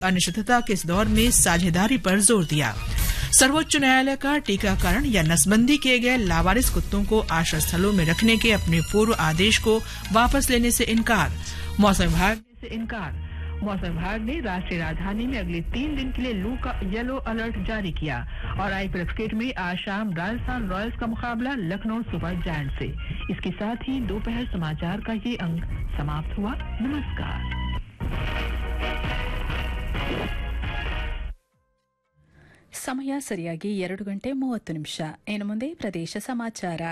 अनिश्चितता के इस दौर में साझेदारी पर जोर दिया सर्वोच्च न्यायालय का टीकाकरण या नसबंदी किए गए लावारिस कुत्तों को आश्रय स्थलों में रखने के अपने पूर्व आदेश को वापस लेने से इनकार मौसम विभाग से इनकार मौसम विभाग ने राष्ट्रीय राजधानी में अगले तीन दिन के लिए लू का येलो अलर्ट जारी किया और आईपीएल क्रिकेट में आज शाम राजस्थान रॉयल्स का मुकाबला लखनऊ सुपर जायंट से इसके साथ ही दोपहर समाचार का ये अंक समाप्त हुआ नमस्कार ಸಮಯ ಸರಿಯಾಗಿ ಎರಡು ಗಂಟೆ ಮೂವತ್ತು ನಿಮಿಷ ಇನ್ನು ಮುಂದೆ ಪ್ರದೇಶ ಸಮಾಚಾರ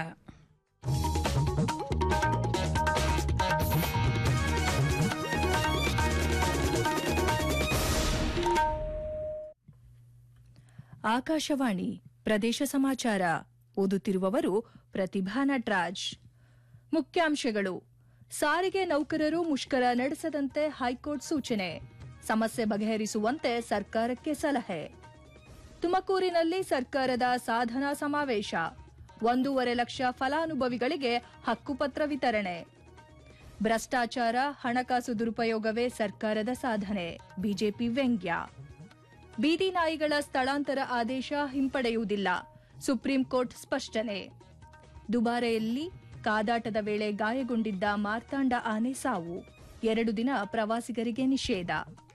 ಆಕಾಶವಾಣಿ ಪ್ರದೇಶ ಸಮಾಚಾರ ಓದುತ್ತಿರುವವರು ಪ್ರತಿಭಾ ನಟರಾಜ್ ಮುಖ್ಯಾಂಶಗಳು ಸಾರಿಗೆ ನೌಕರರು ಮುಷ್ಕರ ನಡೆಸದಂತೆ ಹೈಕೋರ್ಟ್ ಸೂಚನೆ ಸಮಸ್ಯೆ ಬಗೆಹರಿಸುವಂತೆ ಸರ್ಕಾರಕ್ಕೆ ಸಲಹೆ ತುಮಕೂರಿನಲ್ಲಿ ಸರ್ಕಾರದ ಸಾಧನಾ ಸಮಾವೇಶ ಒಂದೂವರೆ ಲಕ್ಷ ಫಲಾನುಭವಿಗಳಿಗೆ ಹಕ್ಕುಪತ್ರ ವಿತರಣೆ ಭ್ರಷ್ಟಾಚಾರ ಹಣಕಾಸು ದುರುಪಯೋಗವೇ ಸರ್ಕಾರದ ಸಾಧನೆ ಬಿಜೆಪಿ ವ್ಯಂಗ್ಯ ಬೀದಿ ನಾಯಿಗಳ ಸ್ಥಳಾಂತರ ಆದೇಶ ಹಿಂಪಡೆಯುವುದಿಲ್ಲ ಸುಪ್ರೀಂ ಕೋರ್ಟ್ ಸ್ಪಷ್ಟನೆ ದುಬಾರೆಯಲ್ಲಿ ಕಾದಾಟದ ವೇಳೆ ಗಾಯಗೊಂಡಿದ್ದ ಮಾರ್ತಾಂಡ ಆನೆ ಸಾವು ಎರಡು ದಿನ ಪ್ರವಾಸಿಗರಿಗೆ ನಿಷೇಧ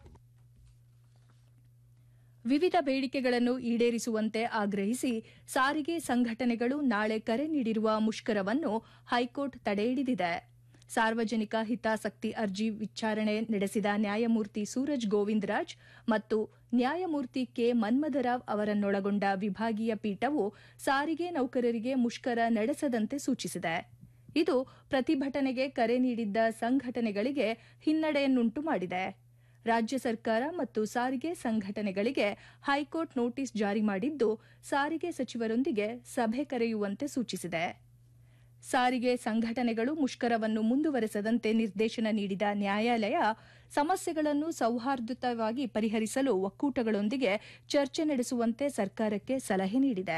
ವಿವಿಧ ಬೇಡಿಕೆಗಳನ್ನು ಈಡೇರಿಸುವಂತೆ ಆಗ್ರಹಿಸಿ ಸಾರಿಗೆ ಸಂಘಟನೆಗಳು ನಾಳೆ ಕರೆ ನೀಡಿರುವ ಮುಷ್ಕರವನ್ನು ಹೈಕೋರ್ಟ್ ತಡೆಹಿಡಿದಿದೆ ಸಾರ್ವಜನಿಕ ಹಿತಾಸಕ್ತಿ ಅರ್ಜಿ ವಿಚಾರಣೆ ನಡೆಸಿದ ನ್ಯಾಯಮೂರ್ತಿ ಸೂರಜ್ ಗೋವಿಂದ್ ರಾಜ್ ಮತ್ತು ನ್ಯಾಯಮೂರ್ತಿ ಕೆ ಮನ್ಮಥರಾವ್ ಅವರನ್ನೊಳಗೊಂಡ ವಿಭಾಗೀಯ ಪೀಠವು ಸಾರಿಗೆ ನೌಕರರಿಗೆ ಮುಷ್ಕರ ನಡೆಸದಂತೆ ಸೂಚಿಸಿದೆ ಇದು ಪ್ರತಿಭಟನೆಗೆ ಕರೆ ನೀಡಿದ್ದ ಸಂಘಟನೆಗಳಿಗೆ ಹಿನ್ನಡೆಯನ್ನುಂಟು ಮಾಡಿದೆ ರಾಜ್ಯ ಸರ್ಕಾರ ಮತ್ತು ಸಾರಿಗೆ ಸಂಘಟನೆಗಳಿಗೆ ಹೈಕೋರ್ಟ್ ನೋಟಿಸ್ ಜಾರಿ ಮಾಡಿದ್ದು ಸಾರಿಗೆ ಸಚಿವರೊಂದಿಗೆ ಸಭೆ ಕರೆಯುವಂತೆ ಸೂಚಿಸಿದೆ ಸಾರಿಗೆ ಸಂಘಟನೆಗಳು ಮುಷ್ಕರವನ್ನು ಮುಂದುವರೆಸದಂತೆ ನಿರ್ದೇಶನ ನೀಡಿದ ನ್ಯಾಯಾಲಯ ಸಮಸ್ಯೆಗಳನ್ನು ಸೌಹಾರ್ದಯುತವಾಗಿ ಪರಿಹರಿಸಲು ಒಕ್ಕೂಟಗಳೊಂದಿಗೆ ಚರ್ಚೆ ನಡೆಸುವಂತೆ ಸರ್ಕಾರಕ್ಕೆ ಸಲಹೆ ನೀಡಿದೆ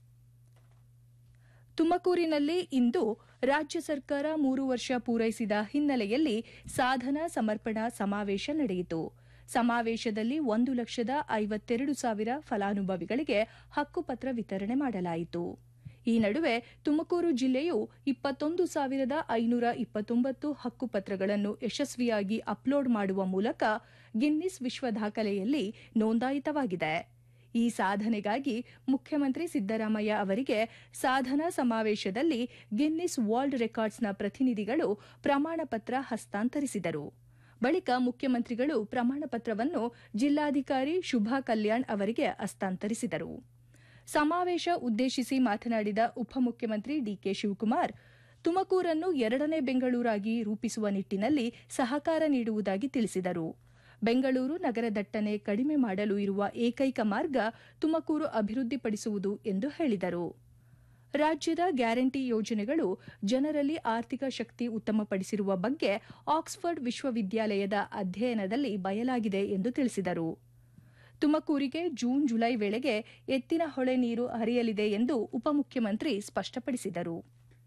ತುಮಕೂರಿನಲ್ಲಿ ಇಂದು ರಾಜ್ಯ ಸರ್ಕಾರ ಮೂರು ವರ್ಷ ಪೂರೈಸಿದ ಹಿನ್ನೆಲೆಯಲ್ಲಿ ಸಾಧನ ಸಮರ್ಪಣಾ ಸಮಾವೇಶ ನಡೆಯಿತು ಸಮಾವೇಶದಲ್ಲಿ ಒಂದು ಲಕ್ಷದ ಐವತ್ತೆರಡು ಸಾವಿರ ಫಲಾನುಭವಿಗಳಿಗೆ ಹಕ್ಕುಪತ್ರ ವಿತರಣೆ ಮಾಡಲಾಯಿತು ಈ ನಡುವೆ ತುಮಕೂರು ಜಿಲ್ಲೆಯು ಇಪ್ಪತ್ತೊಂದು ಸಾವಿರದ ಐನೂರ ಇಪ್ಪತ್ತೊಂಬತ್ತು ಹಕ್ಕುಪತ್ರಗಳನ್ನು ಯಶಸ್ವಿಯಾಗಿ ಅಪ್ಲೋಡ್ ಮಾಡುವ ಮೂಲಕ ಗಿನ್ನಿಸ್ ವಿಶ್ವ ದಾಖಲೆಯಲ್ಲಿ ನೋಂದಾಯಿತವಾಗಿದೆ ಈ ಸಾಧನೆಗಾಗಿ ಮುಖ್ಯಮಂತ್ರಿ ಸಿದ್ದರಾಮಯ್ಯ ಅವರಿಗೆ ಸಾಧನಾ ಸಮಾವೇಶದಲ್ಲಿ ಗಿನ್ನಿಸ್ ವರ್ಲ್ಡ್ ರೆಕಾರ್ಡ್ಸ್ನ ಪ್ರತಿನಿಧಿಗಳು ಪ್ರಮಾಣ ಪತ್ರ ಹಸ್ತಾಂತರಿಸಿದರು ಬಳಿಕ ಮುಖ್ಯಮಂತ್ರಿಗಳು ಪ್ರಮಾಣ ಪತ್ರವನ್ನು ಜಿಲ್ಲಾಧಿಕಾರಿ ಶುಭಾ ಕಲ್ಯಾಣ್ ಅವರಿಗೆ ಹಸ್ತಾಂತರಿಸಿದರು ಸಮಾವೇಶ ಉದ್ದೇಶಿಸಿ ಮಾತನಾಡಿದ ಉಪಮುಖ್ಯಮಂತ್ರಿ ಡಿಕೆ ಶಿವಕುಮಾರ್ ತುಮಕೂರನ್ನು ಎರಡನೇ ಬೆಂಗಳೂರಾಗಿ ರೂಪಿಸುವ ನಿಟ್ಟಿನಲ್ಲಿ ಸಹಕಾರ ನೀಡುವುದಾಗಿ ತಿಳಿಸಿದರು ಬೆಂಗಳೂರು ನಗರ ದಟ್ಟಣೆ ಕಡಿಮೆ ಮಾಡಲು ಇರುವ ಏಕೈಕ ಮಾರ್ಗ ತುಮಕೂರು ಅಭಿವೃದ್ಧಿಪಡಿಸುವುದು ಎಂದು ಹೇಳಿದರು ರಾಜ್ಯದ ಗ್ಯಾರಂಟಿ ಯೋಜನೆಗಳು ಜನರಲ್ಲಿ ಆರ್ಥಿಕ ಶಕ್ತಿ ಉತ್ತಮಪಡಿಸಿರುವ ಬಗ್ಗೆ ಆಕ್ಸ್ಫರ್ಡ್ ವಿಶ್ವವಿದ್ಯಾಲಯದ ಅಧ್ಯಯನದಲ್ಲಿ ಬಯಲಾಗಿದೆ ಎಂದು ತಿಳಿಸಿದರು ತುಮಕೂರಿಗೆ ಜೂನ್ ಜುಲೈ ವೇಳೆಗೆ ಎತ್ತಿನ ಹೊಳೆ ನೀರು ಹರಿಯಲಿದೆ ಎಂದು ಉಪಮುಖ್ಯಮಂತ್ರಿ ಸ್ಪಷ್ಟಪಡಿಸಿದರು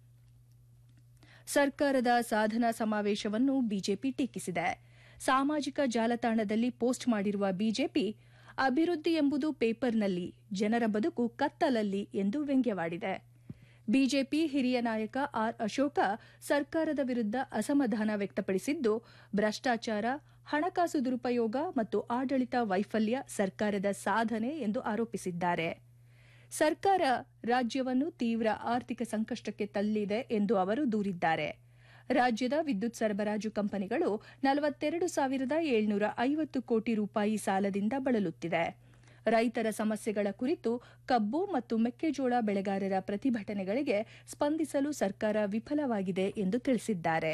ಸರ್ಕಾರದ ಸಾಧನಾ ಸಮಾವೇಶವನ್ನು ಬಿಜೆಪಿ ಟೀಕಿಸಿದೆ ಸಾಮಾಜಿಕ ಜಾಲತಾಣದಲ್ಲಿ ಪೋಸ್ಟ್ ಮಾಡಿರುವ ಬಿಜೆಪಿ ಅಭಿವೃದ್ಧಿ ಎಂಬುದು ಪೇಪರ್ನಲ್ಲಿ ಜನರ ಬದುಕು ಕತ್ತಲಲ್ಲಿ ಎಂದು ವ್ಯಂಗ್ಯವಾಡಿದೆ ಬಿಜೆಪಿ ಹಿರಿಯ ನಾಯಕ ಆರ್ ಅಶೋಕ ಸರ್ಕಾರದ ವಿರುದ್ಧ ಅಸಮಾಧಾನ ವ್ಯಕ್ತಪಡಿಸಿದ್ದು ಭ್ರಷ್ಟಾಚಾರ ಹಣಕಾಸು ದುರುಪಯೋಗ ಮತ್ತು ಆಡಳಿತ ವೈಫಲ್ಯ ಸರ್ಕಾರದ ಸಾಧನೆ ಎಂದು ಆರೋಪಿಸಿದ್ದಾರೆ ಸರ್ಕಾರ ರಾಜ್ಯವನ್ನು ತೀವ್ರ ಆರ್ಥಿಕ ಸಂಕಷ್ಟಕ್ಕೆ ತಳ್ಳಿದೆ ಎಂದು ಅವರು ದೂರಿದ್ದಾರೆ ರಾಜ್ಯದ ವಿದ್ಯುತ್ ಸರಬರಾಜು ಕಂಪನಿಗಳು ನಲವತ್ತೆರಡು ಸಾವಿರದ ಏಳ್ನೂರ ಐವತ್ತು ಕೋಟಿ ರೂಪಾಯಿ ಸಾಲದಿಂದ ಬಳಲುತ್ತಿದೆ ರೈತರ ಸಮಸ್ಯೆಗಳ ಕುರಿತು ಕಬ್ಬು ಮತ್ತು ಮೆಕ್ಕೆಜೋಳ ಬೆಳೆಗಾರರ ಪ್ರತಿಭಟನೆಗಳಿಗೆ ಸ್ಪಂದಿಸಲು ಸರ್ಕಾರ ವಿಫಲವಾಗಿದೆ ಎಂದು ತಿಳಿಸಿದ್ದಾರೆ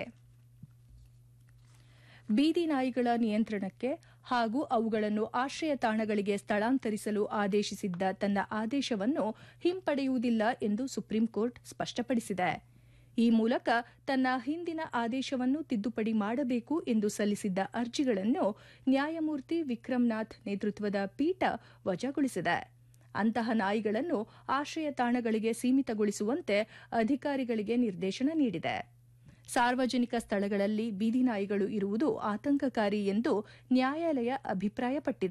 ಬೀದಿ ನಾಯಿಗಳ ನಿಯಂತ್ರಣಕ್ಕೆ ಹಾಗೂ ಅವುಗಳನ್ನು ಆಶ್ರಯ ತಾಣಗಳಿಗೆ ಸ್ಥಳಾಂತರಿಸಲು ಆದೇಶಿಸಿದ್ದ ತನ್ನ ಆದೇಶವನ್ನು ಹಿಂಪಡೆಯುವುದಿಲ್ಲ ಎಂದು ಸುಪ್ರೀಂ ಕೋರ್ಟ್ ಸ್ಪಷ್ಟಪಡಿಸಿದೆ ಈ ಮೂಲಕ ತನ್ನ ಹಿಂದಿನ ಆದೇಶವನ್ನು ತಿದ್ದುಪಡಿ ಮಾಡಬೇಕು ಎಂದು ಸಲ್ಲಿಸಿದ್ದ ಅರ್ಜಿಗಳನ್ನು ನ್ಯಾಯಮೂರ್ತಿ ವಿಕ್ರಮ್ನಾಥ್ ನೇತೃತ್ವದ ಪೀಠ ವಜಾಗೊಳಿಸಿದೆ ಅಂತಹ ನಾಯಿಗಳನ್ನು ಆಶ್ರಯ ತಾಣಗಳಿಗೆ ಸೀಮಿತಗೊಳಿಸುವಂತೆ ಅಧಿಕಾರಿಗಳಿಗೆ ನಿರ್ದೇಶನ ನೀಡಿದೆ ಸಾರ್ವಜನಿಕ ಸ್ಥಳಗಳಲ್ಲಿ ಬೀದಿ ನಾಯಿಗಳು ಇರುವುದು ಆತಂಕಕಾರಿ ಎಂದು ನ್ಯಾಯಾಲಯ ಅಭಿಪ್ರಾಯಪಟ್ಟಿದೆ